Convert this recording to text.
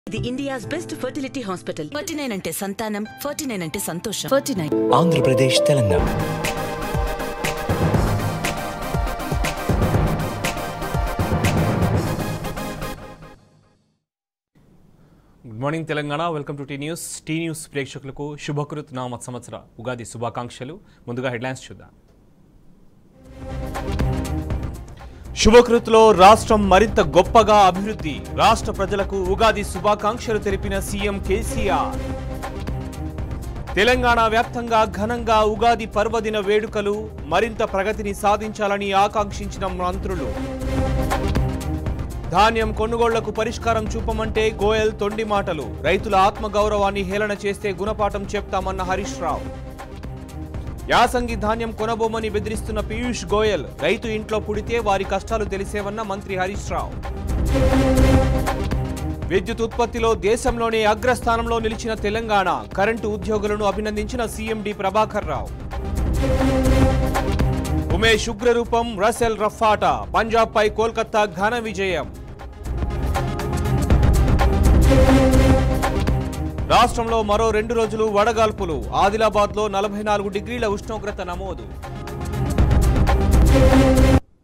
ఇది India's best fertility hospital forty nine అంటే సంతానం ఫార్టీ నైన్ అంటే సంతోషం forty nine Andhra Pradesh Telangana good morning Telangana welcome to tea news tea news ప్రేక్షకులకు శుభకృత్ నామ సంవత్సర ఉగాది శుభాకాంక్షలు ముందుగా హెడ్లైన్స్ చూద్దాం శుభకృత్లో రాష్ట్రం మరింత గొప్పగా అభివృద్ధి రాష్ట్ర ప్రజలకు ఉగాది శుభాకాంక్షలు తెలిపిన సీఎం కేసీఆర్ తెలంగాణ వ్యాప్తంగా ఘనంగా ఉగాది పర్వదిన వేడుకలు మరింత ప్రగతిని సాధించాలని ఆకాంక్షించిన మంత్రులు ధాన్యం కొనుగోళ్లకు పరిష్కారం చూపమంటే గోయల్ తొండి మాటలు రైతుల ఆత్మగౌరవాన్ని హేళన చేస్తే గుణపాఠం చెప్తామన్న హరీష్ రావు యాసంగి ధాన్యం కొనబోమని బెదిరిస్తున్న పీయూష్ గోయల్ రైతు ఇంట్లో పుడితే వారి కష్టాలు తెలిసేవన్న మంత్రి హరీష్ రావు విద్యుత్ ఉత్పత్తిలో దేశంలోనే అగ్రస్థానంలో నిలిచిన తెలంగాణ కరెంటు ఉద్యోగులను అభినందించిన సీఎం డి ప్రభాకర్ రావు ఉమేష్ ఉగ్రరూపం రసెల్ రఫాటా పంజాబ్ పై కోల్కతా ఘన విజయం రాష్ట్రంలో మరో రెండు రోజులు వడగాల్పులు ఆదిలాబాద్ లో నలభై నాలుగు డిగ్రీల ఉష్ణోగ్రత నమోదు